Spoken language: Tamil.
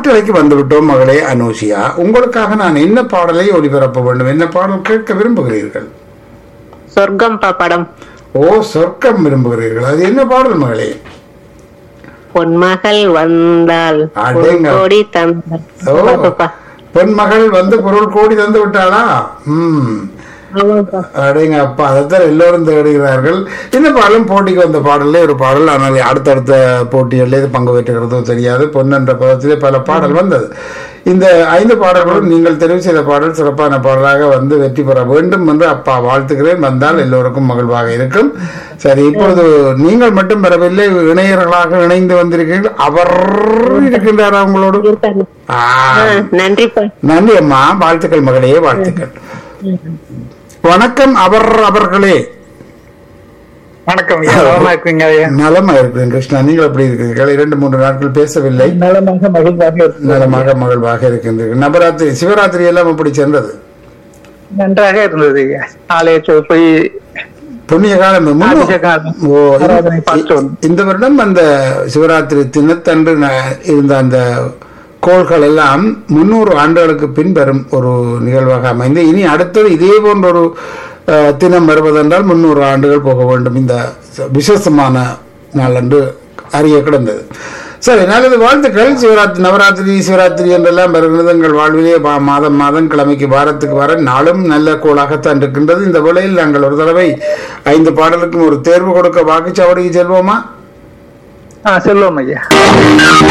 காற்றலைக்கு வந்துவிட்டோம் மகளே அனோஷியா உங்களுக்காக நான் என்ன பாடலை ஒளிபரப்ப வேண்டும் என்ன பாடல் கேட்க விரும்புகிறீர்கள் சொர்க்கம் பா படம் ஓ சொர்க்கம் விரும்புகிறீர்கள் அது என்ன பாடல் மகளே பொன்மகள் வந்தால் ஒரு அடேங்க. கோடி தந்தால் ஓ ஆமாப்பா. பெண்மகள் வந்து பொருள் கோடி தந்து விட்டாளா ம் ஆமாப்பா. அடேங்க அப்பா அதைத்தான் எல்லோரும் தேடுகிறார்கள் இந்த பாடலும் போட்டிக்கு வந்த பாடலே ஒரு பாடல் ஆனால் அடுத்தடுத்த போட்டிகளில் இது பங்கு பெற்றுகிறதோ தெரியாது பொன்னென்ற பதத்திலே பல பாடல் வந்தது இந்த ஐந்து பாடல்களும் நீங்கள் தெரிவு செய்த பாடல் சிறப்பான பாடலாக வந்து வெற்றி பெற வேண்டும் என்று அப்பா வாழ்த்துகிறேன் வந்தால் எல்லோருக்கும் மகிழ்வாக இருக்கும் சரி இப்பொழுது நீங்கள் மட்டும் பெறவில்லை இணையர்களாக இணைந்து வந்திருக்கிறீர்கள் அவர் இருக்கின்றாரா உங்களோடு இருக்காங்க. ஆ, ஆ, நன்றிப்பா நன்றி அம்மா வாழ்த்துக்கள் மகளே வாழ்த்துக்கள் வணக்கம் அவர் அவர்களே வணக்கம் ஐயா நலமா இருக்கீங்க ஐயா நலமா இருக்கிறேன் கிருஷ்ணா நீங்கள் எப்படி இருக்கிறீர்கள் இரண்டு மூன்று நாட்கள் பேசவில்லை நலமாக மகிழ்வாக இருக்கேன். நலமாக மகிழ்வாக இருக்கின்றீர்கள் நவராத்திரி சிவராத்திரி எல்லாம் எப்படி சென்றது நன்றாக இருந்தது ஐயா ஆலய சொல் போய் புண்ணிய காலம் முன்னு- அபிஷேகம் ஓ ஆராதனை பார்த்து இந்த- வந்தோம். இந்த வருடம் அந்த சிவராத்திரி தினத்தன்று ந- இருந்த அந்த கோள்கள் எல்லாம் முன்னூறு ஆண்டுகளுக்கு பின் வரும் ஒரு நிகழ்வாக அமைந்து இனி அடுத்தது இதே போன்ற ஒரு அஹ், தினம் வருவதென்றால் முன்னூறு ஆண்டுகள் போக வேண்டும் இந்த ச- விசேஷமான நாள் என்று அறிய கிடந்தது சரி நல்லது வாழ்த்துக்கள் சிவராத்திரி நவராத்திரி சிவராத்திரி என்றெல்லாம் வருகிறது எங்கள் வாழ்விலே பா- மாதம் மாதம் கிழமைக்கு வாரத்துக்கு வர நாளும் நல்ல கோளாகத்தான் இருக்கின்றது இந்த வேளையில் நாங்கள் ஒரு தடவை ஐந்து பாடலுக்கும் ஒரு தேர்வு கொடுக்க வாக்குச்சாவடிக்கு செல்வோமா ஆ செல்வம் ஐயா